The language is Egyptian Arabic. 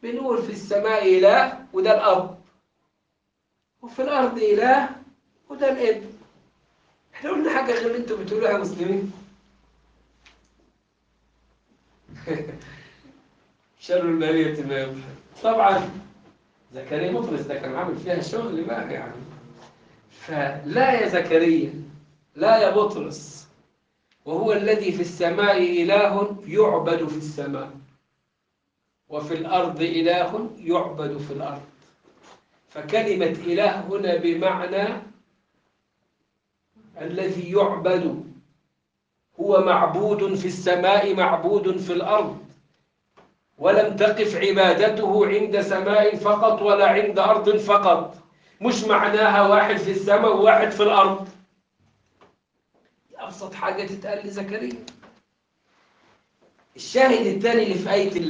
بنقول في السماء إله وده الأب وفي الأرض إله وده الابن احنا قلنا حاجة غير اللي انتوا بتقولوها يا مسلمين شر البرية ما يبحث طبعا زكريا مطرس ده كان عامل فيها شغل بقى يعني فلا يا زكريا لا يا بطرس وهو الذي في السماء إله يعبد في السماء وفي الأرض إله يعبد في الأرض فكلمة إله هنا بمعنى الذي يعبد هو معبود في السماء معبود في الأرض ولم تقف عبادته عند سماء فقط ولا عند أرض فقط مش معناها واحد في السماء وواحد في الأرض أبسط حاجة تتقال لزكريا الشاهد الثاني اللي في آية